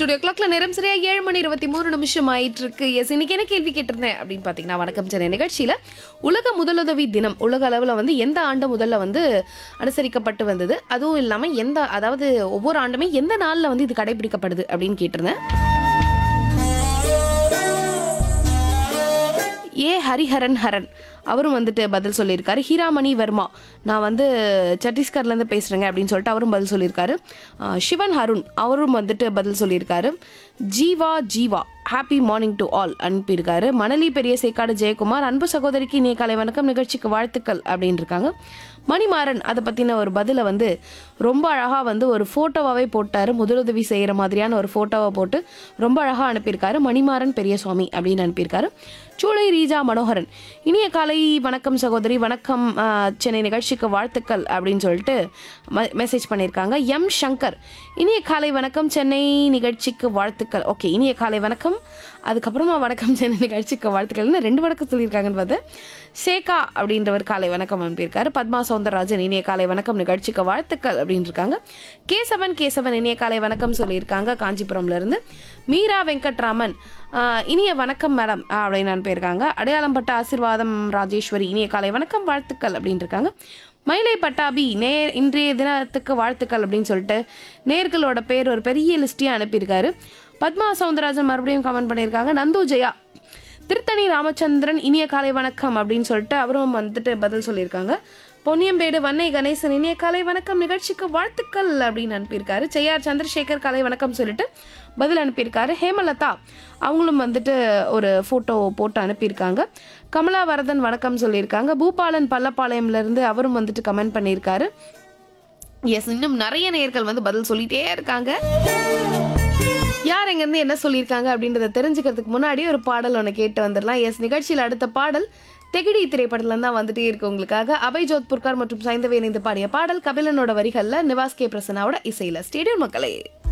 studio கிளாக்ல நேரம் சரியா ஏழு மணி இருபத்தி மூணு நிமிஷம் ஆயிட்டு இருக்கு எஸ் இன்னைக்கு என்ன கேள்வி கேட்டிருந்தேன் அப்படின்னு பாத்தீங்கன்னா வணக்கம் சென்னை நிகழ்ச்சியில உலக முதலுதவி தினம் உலக அளவுல வந்து எந்த ஆண்டு முதல்ல வந்து அனுசரிக்கப்பட்டு வந்தது அதுவும் இல்லாம எந்த அதாவது ஒவ்வொரு ஆண்டுமே எந்த நாள்ல வந்து இது கடைபிடிக்கப்படுது அப்படின்னு கேட்டிருந்தேன் ஏ ஹரிஹரன் ஹரன் அவரும் வந்துட்டு பதில் சொல்லியிருக்காரு ஹீராமணி வர்மா நான் வந்து சத்தீஸ்கர்லேருந்து பேசுகிறேங்க அப்படின்னு சொல்லிட்டு அவரும் பதில் சொல்லியிருக்காரு ஆஹ் சிவன் ஹருண் அவரும் வந்துட்டு பதில் சொல்லியிருக்காரு Jeeva Jeeva happy morning to all அனுப்பியிருக்காரு மணலி பெரிய சேக்காடு ஜெயக்குமார் அன்பு சகோதரிக்கு நீ காலை வணக்கம் நிகழ்ச்சிக்கு வாழ்த்துக்கள் அப்படின்னு இருக்காங்க மணிமாறன் அதை பற்றின ஒரு பதிலை வந்து ரொம்ப அழகாக வந்து ஒரு ஃபோட்டோவாகவே போட்டார் முதலுதவி செய்கிற மாதிரியான ஒரு ஃபோட்டோவை போட்டு ரொம்ப அழகாக அனுப்பியிருக்காரு மணிமாறன் பெரியசுவாமி அப்படின்னு அனுப்பியிருக்காரு சூளை ரீஜா மனோகரன் இனிய காலை வணக்கம் சகோதரி வணக்கம் ஆஹ், சென்னை நிகழ்ச்சிக்கு வாழ்த்துக்கள் அப்படின்னு சொல்லிட்டு மெசேஜ் பண்ணியிருக்காங்க எம் சங்கர் இனிய காலை வணக்கம் சென்னை நிகழ்ச்சிக்கு வாழ்த்துக்கள் ஓகே இனிய காலை வணக்கம் அதுக்கப்புறமா வணக்கம் சென்னை நிகழ்ச்சிக்கு வாழ்த்துக்கள்னு ரெண்டு வணக்கம் சொல்லியிருக்காங்கன்னு பார்த்து சேகா அப்படின்றவர் காலை வணக்கம் அனுப்பியிருக்காரு பத்மா சௌந்தரராஜன் இனிய காலை வணக்கம் நிகழ்ச்சிக்கு வாழ்த்துக்கள் அப்படின்னு இருக்காங்க கேசவன் கேசவன் இனிய காலை வணக்கம் சொல்லியிருக்காங்க காஞ்சிபுரம்ல இருந்து மீரா வெங்கட்ராமன் ஆஹ், இனிய வணக்கம் மேடம் அப்படின்னு அனுப்பியிருக்காங்க அடையாளம்பட்ட ஆசிர்வாதம் ராஜேஸ்வரி இனிய காலை வணக்கம் வாழ்த்துக்கள் அப்படின்னு இருக்காங்க மயிலை பட்டாபி நேர் இன்றைய தினத்துக்கு வாழ்த்துக்கள் அப்படின்னு சொல்லிட்டு நேர்களோட பேர் ஒரு பெரிய லிஸ்டியாக அனுப்பியிருக்காரு பத்மா சவுந்தரராஜன் மறுபடியும் கமெண்ட் பண்ணியிருக்காங்க நந்து ஜெயா திருத்தணி ராமச்சந்திரன் இனிய காலை வணக்கம் அப்படின்னு சொல்லிட்டு அவரும் வந்துட்டு பதில் சொல்லியிருக்காங்க பொன்னியம்பேடு வன்னை கணேசன் இனிய காலை வணக்கம் நிகழ்ச்சிக்கு வாழ்த்துக்கள் அப்படின்னு அனுப்பியிருக்காரு செய்யார் சந்திரசேகர் காலை வணக்கம் சொல்லிட்டு பதில் அனுப்பியிருக்காரு ஹேமலதா அவங்களும் வந்துட்டு ஒரு ஃபோட்டோ போட்டு அனுப்பியிருக்காங்க கமலா வரதன் வணக்கம் சொல்லியிருக்காங்க பூபாலன் பள்ளப்பாளையம்ல இருந்து அவரும் வந்துட்டு கமெண்ட் பண்ணியிருக்காரு எஸ் இன்னும் நிறைய நேயர்கள் வந்து பதில் சொல்லிட்டே இருக்காங்க யார் எங்கேருந்து என்ன சொல்லியிருக்காங்க அப்படின்றத தெரிஞ்சுக்கிறதுக்கு முன்னாடி ஒரு பாடல் ஒன்று கேட்டு வந்துடலாம் எஸ் நிகழ்ச்சியில் அடுத்த பாடல் தெகிடி திரைப்படத்துல தான் வந்துட்டே இருக்கு உங்களுக்காக அபய் ஜோத்புர்கார் மற்றும் சைந்தவே இணைந்து பாடிய பாடல் கபிலனோட வரிகளில் நிவாஸ் கே பிரசனாவோட இசையில் ஸ்டேடியம் மக்களே